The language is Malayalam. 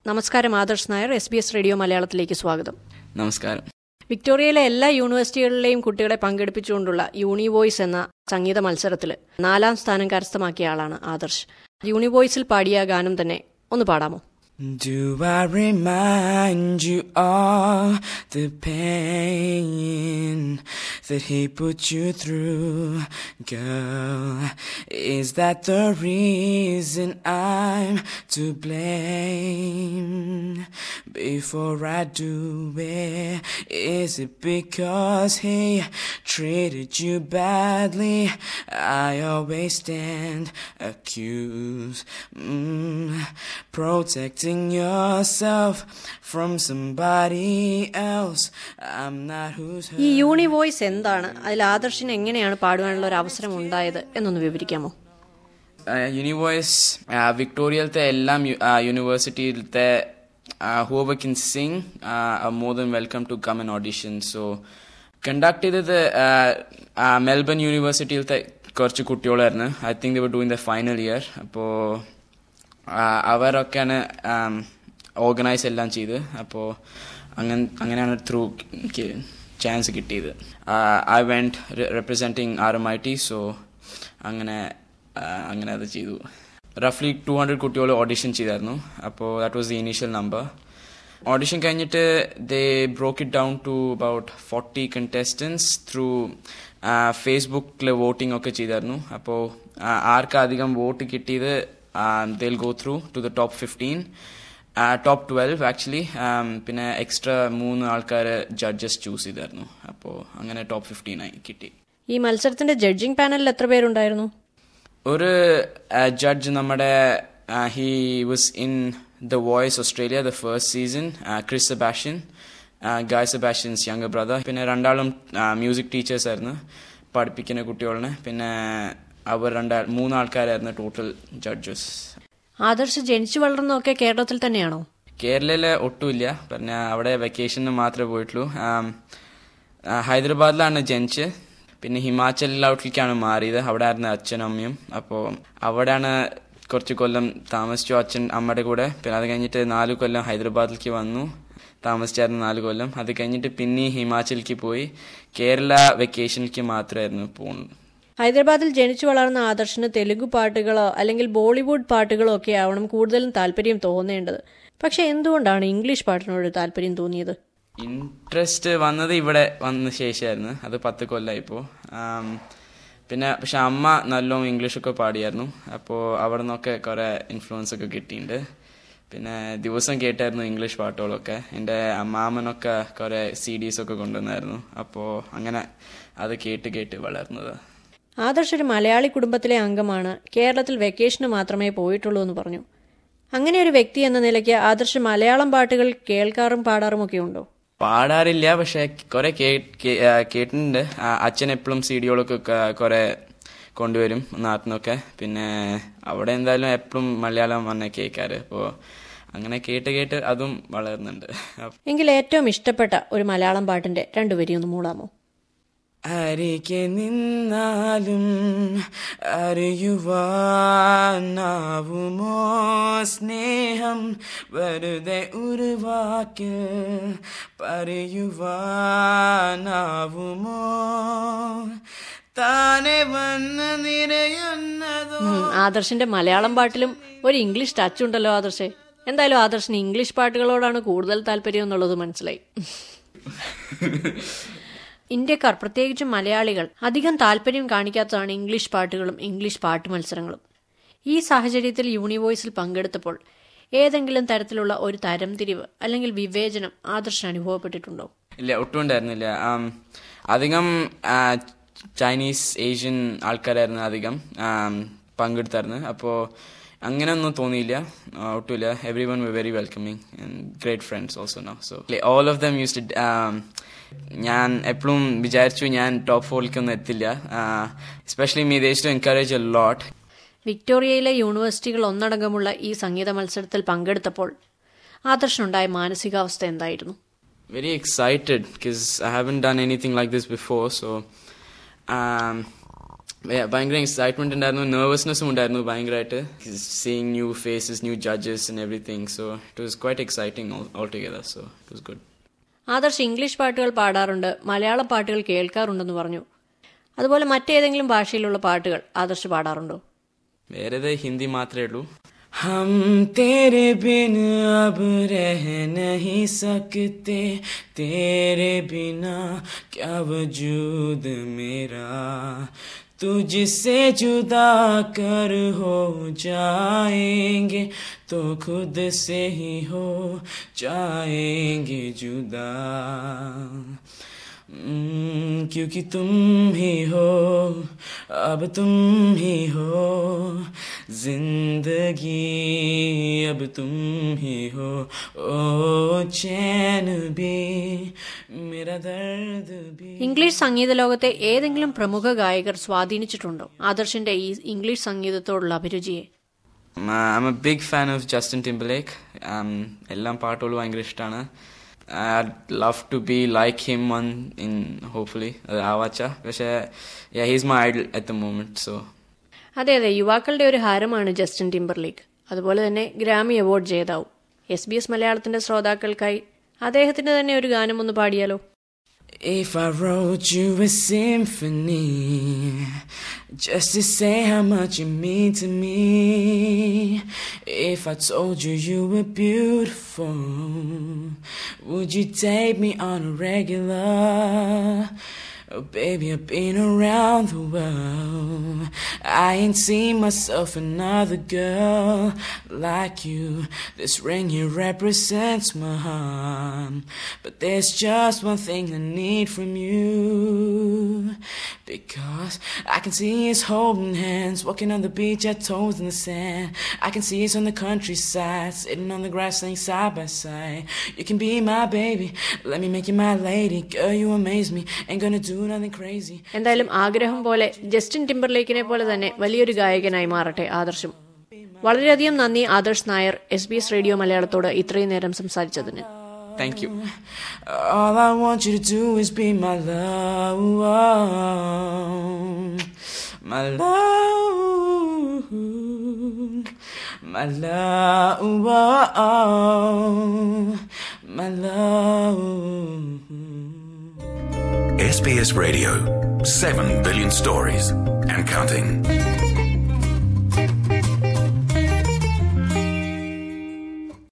നമസ്കാരം Adarsh Nair S B S radio മലയാളത്തിലേക്ക് സ്വാഗതം നമസ്കാരം വിക്ടോറിയയിലെ എല്ലാ യൂണിവേഴ്സിറ്റികളിലെയും കുട്ടികളെ പങ്കെടുപ്പിച്ചുകൊണ്ടുള്ള യൂണി വോയ്സ് എന്ന സംഗീത മത്സരത്തിൽ നാലാം സ്ഥാനം കരസ്ഥമാക്കിയ ആളാണ് ആദർശ് യൂണി വോയ്സിൽ പാടിയ ഗാനം തന്നെ ഒന്ന് പാടാമോ Do I remind you of the pain that he put you through, girl? Is that the reason I'm to blame? Before I do it, is it because he treated you badly? I always stand accused, mm, protecting yourself from somebody else. I'm not who's ഈ യൂണി വോയ്സ് എന്താണ് അതിൽ ആദർശിന് എങ്ങനെയാണ് പാടുവാനുള്ള ഒരു അവസരം ഉണ്ടായത് എന്നൊന്ന് വിവരിക്കാമോ യൂണിവേഴ്സ് വിക്ടോറിയയിലത്തെ എല്ലാം യൂണിവേഴ്സിറ്റിയിലത്തെ whoever keen sing more than welcome to come and audition so conduct ചെയ്തത് മെൽബൺ യൂണിവേഴ്സിറ്റിയിലത്തെ കുറച്ച് കുട്ടികളായിരുന്നു I think they were doing the final year അപ്പോൾ അവരൊക്കെയാണ് ഓർഗനൈസ് എല്ലാം ചെയ്ത് അപ്പോൾ അങ്ങനെ അങ്ങനെയാണ് ത്രൂ എനിക്ക് ചാൻസ് കിട്ടിയത് I went representing R M I T so അങ്ങനെ അങ്ങനെ അത് ചെയ്തു റഫ്ലി ടു ഹൺഡ്രഡ് കുട്ടികൾ ഓഡിഷൻ ചെയ്തായിരുന്നു അപ്പോൾ that was the initial number audition കഴിഞ്ഞിട്ട് they broke it down to about forty contestants through ഫേസ്ബുക്കിൽ വോട്ടിംഗ് ഒക്കെ ചെയ്തായിരുന്നു അപ്പോൾ ആർക്ക് അധികം വോട്ട് കിട്ടിയത് they'll go through to the top fifteen top twelve actually പിന്നെ എക്സ്ട്രാ മൂന്ന് ആൾക്കാർ ജഡ്ജസ് ചൂസ് ചെയ്തായിരുന്നു അപ്പോൾ അങ്ങനെ ടോപ്പ് ഫിഫ്റ്റീൻ ആയി കിട്ടി ഈ മത്സരത്തിന്റെ ജഡ്ജിംഗ് പാനലിൽ എത്ര പേരുണ്ടായിരുന്നു ഒരു ജഡ്ജ് നമ്മുടെ he was in the voice Australia the first season Chris Sebastian Guy Sebastian's young brother പിന്നെ രണ്ടാളും മ്യൂസിക് ടീച്ചേഴ്സ് ആയിരുന്നു പഠിപ്പിക്കുന്ന കുട്ടികളെ പിന്നെ അവർ രണ്ടാൾ മൂന്നാൾക്കാരായിരുന്നു ടോട്ടൽ ജഡ്ജസ് ആദർശ് ജനിച്ചു വളർന്നൊക്കെ കേരളത്തിൽ തന്നെയാണോ കേരളയിലെ ഒട്ടുമില്ല പറഞ്ഞ അവിടെ വെക്കേഷന് മാത്രമേ പോയിട്ടുള്ളൂ ഹൈദരാബാദിലാണ് ജനിച്ച് പിന്നെ ഹിമാചലിലോട്ടേക്കാണ് മാറിയത് അവിടെ ആയിരുന്നു അച്ഛനും അമ്മയും അപ്പോൾ അവിടെയാണ് കുറച്ച് കൊല്ലം താമസിച്ചു അച്ഛൻ അമ്മയുടെ കൂടെ പിന്നെ അത് കഴിഞ്ഞിട്ട് നാല് കൊല്ലം ഹൈദരാബാദിലേക്ക് വന്നു താമസിച്ചായിരുന്നു നാല് കൊല്ലം അത് കഴിഞ്ഞിട്ട് പിന്നെ ഹിമാചലിലേക്ക് പോയി കേരള വെക്കേഷനിലേക്ക് മാത്രമായിരുന്നു പോകുന്നത് ഹൈദരാബാദിൽ ജനിച്ചു വളർന്ന ആദർശിന് തെലുങ്ക് പാട്ടുകളോ അല്ലെങ്കിൽ ബോളിവുഡ് പാട്ടുകളോ ഒക്കെ ആവണം കൂടുതലും താല്പര്യം തോന്നേണ്ടത് പക്ഷെ എന്തുകൊണ്ടാണ് ഇംഗ്ലീഷ് പാട്ടിനോട് താല്പര്യം തോന്നിയത് ഇൻട്രസ്റ്റ് വന്നത് ഇവിടെ വന്ന ശേഷമായിരുന്നു അത് പത്ത് കൊല്ലമായിപ്പോൾ പിന്നെ പക്ഷെ അമ്മ നല്ലോണം ഇംഗ്ലീഷൊക്കെ പാടിയായിരുന്നു അപ്പോൾ അവിടെ നിന്നൊക്കെ കുറേ ഇൻഫ്ലുവൻസ് ഒക്കെ കിട്ടിയിട്ടുണ്ട് പിന്നെ ദിവസം കേട്ടായിരുന്നു ഇംഗ്ലീഷ് പാട്ടുകളൊക്കെ എൻ്റെ മാമനൊക്കെ കുറേ സി ഡീസ് ഒക്കെ കൊണ്ടുവന്നായിരുന്നു അപ്പോൾ അങ്ങനെ അത് കേട്ട് കേട്ട് വളർന്നത് ആദർശ് ഒരു മലയാളി കുടുംബത്തിലെ അംഗമാണ് കേരളത്തിൽ വെക്കേഷന് മാത്രമേ പോയിട്ടുള്ളൂ എന്ന് പറഞ്ഞു അങ്ങനെ ഒരു വ്യക്തി എന്ന നിലയ്ക്ക് ആദർശ് മലയാളം പാട്ടുകൾ കേൾക്കാറും പാടാറും ഒക്കെ ഉണ്ടോ പാടാറില്ല പക്ഷെ കുറെ കേട്ടിട്ടുണ്ട് അച്ഛൻ എപ്പോഴും സി ഡികളൊക്കെ കുറെ കൊണ്ടുവരും നാട്ടിൽ നിന്നൊക്കെ പിന്നെ അവിടെ എന്തായാലും എപ്പോഴും മലയാളം വന്നെ കേൾക്കാറ് അപ്പോൾ അങ്ങനെ കേട്ട് കേട്ട് അതും വളരുന്നുണ്ട് എങ്കിൽ ഏറ്റവും ഇഷ്ടപ്പെട്ട ഒരു മലയാളം പാട്ടിന്റെ രണ്ടുപേരും ഒന്ന് മൂടാമോ അരികെ നിന്നാലും അറിയുവാനാവുമോ സ്നേഹം വെറുതെ ഒരു വാക്കിൽ പറയുവാനാവുമോ താനെ വന്ന് നിറയുന്നതോ ആദർശിന്റെ മലയാളം പാട്ടിലും ഒരു ഇംഗ്ലീഷ് ടച്ച് ഉണ്ടല്ലോ ആദർശേ എന്തായാലും ആദർശിന് ഇംഗ്ലീഷ് പാട്ടുകളോടാണ് കൂടുതൽ താല്പര്യം എന്നുള്ളത് മനസ്സിലായി ഇന്ത്യക്കാർ പ്രത്യേകിച്ചും മലയാളികൾ അധികം താല്പര്യം കാണിക്കാത്തതാണ് ഇംഗ്ലീഷ് പാട്ടുകളും ഇംഗ്ലീഷ് പാട്ട് മത്സരങ്ങളും ഈ സാഹചര്യത്തിൽ യൂണിവോയ്സിൽ പങ്കെടുത്തപ്പോൾ ഏതെങ്കിലും തരത്തിലുള്ള ഒരു തരംതിരിവ് അല്ലെങ്കിൽ വിവേചനം ആദർശന് അനുഭവപ്പെട്ടിട്ടുണ്ടോ ഇല്ല ഒട്ടും ഉണ്ടായിരുന്നില്ല അധികം ചൈനീസ് ഏഷ്യൻ ആൾക്കാരായിരുന്നു അധികം പങ്കെടുത്തായിരുന്നു അപ്പോൾ അങ്ങനെയൊന്നും തോന്നിയില്ല ഒട്ടുമില്ല everyone we very welcoming great friends also no so all of them use ഞാൻ എപ്പോഴും വിചാരിച്ചു ഞാൻ ടോപ്പ് ഫോറിലേക്കൊന്നും എത്തില്ല especially me they used to encourage a lot വിക്ടോറിയയിലെ യൂണിവേഴ്സിറ്റികൾ ഒന്നടങ്കമുള്ള ഈ സംഗീത മത്സരത്തിൽ പങ്കെടുത്തപ്പോൾ ആദർശനുണ്ടായ മാനസികാവസ്ഥ എന്തായിരുന്നു very excited because I haven't done anything like this before. So um, ഭയങ്കര എക്സൈറ്റ്മെന്റ് ഉണ്ടായിരുന്നു നെർവസ്നെസ്സും ഉണ്ടായിരുന്നു ഭയങ്കരമായിട്ട് seeing new faces new judges and everything so it was quite exciting altogether so it was good Adarsh English പാട്ടുകൾ പാടാറുണ്ട് മലയാളം പാട്ടുകൾ കേൾക്കാറുണ്ടെന്ന് പറഞ്ഞു അതുപോലെ മറ്റേതെങ്കിലും ഭാഷയിലുള്ള പാട്ടുകൾ ആദർശ് പാടാറുണ്ടോ വേറെ ഹിന്ദി മാത്രമേ ഉള്ളൂ हम तेरे बिन अब रह नहीं सकते तेरे बिना क्या वजूद मेरा तुझसे जुदा कर हो जाएंगे तो खुद से ही हो जाएंगे जुदा क्योंकि तुम ही हो अब तुम ही हो जिंदगी अब तुम ही हो ओ चैन भी मेरा दर्द भी ഇംഗ്ലീഷ് സംഗീത ലോകത്തെ ഏതെങ്കിലും പ്രമുഖ ഗായകർ സ്വാധീനിച്ചിട്ടുണ്ടോ ആദർശിന്റെ ഈ ഇംഗ്ലീഷ് സംഗീതത്തോടുള്ള അഭിരുചിയെ I'm a big fan of Justin Timberlake എല്ലാം പാട്ടുകളും ഭയങ്കര ഇഷ്ടമാണ് I love to be like him one in hopefully അത് ആവാച്ച പക്ഷേ he's my idol at the moment so അതെ അതെ യുവാക്കളുടെ ഒരു ഹാരമാണ് ജസ്റ്റിൻ ടിംബർലീഗ് അതുപോലെ തന്നെ ഗ്രാമി അവാർഡ് ജേതാവും എസ് ബി എസ് മലയാളത്തിന്റെ ശ്രോതാക്കൾക്കായി അദ്ദേഹത്തിന്റെ തന്നെ ഒരു ഗാനം ഒന്ന് പാടിയാലോ If I wrote you a symphony just to say how much you mean to me, if I told you you were beautiful, would you take me on a regular? Oh, baby, I've been around the world. I ain't seen myself another girl like you. This ring here represents my heart. But there's just one thing I need from you. Because I can see us holding hands, walking on the beach, our toes in the sand. I can see us on the countryside, sitting on the grass, laying side by side. You can be my baby, let me make you my lady. Girl, you amaze me, ain't gonna do nothing crazy. എന്തായാലും ആഗ്രഹം പോലെ ജസ്റ്റിൻ ടിംബർലേക്കിനെ പോലെ തന്നെ വലിയൊരു ഗായകനായി മാറട്ടെ ആദർശം വളരെയധികം നന്ദി Adarsh Nair S B S radio മലയാളത്തോട് ഇത്രയും നേരം സംസാരിച്ചതിന് Thank you. All I want you to do is be my love. My love. My love. My love. SBS Radio, 7 billion stories and counting.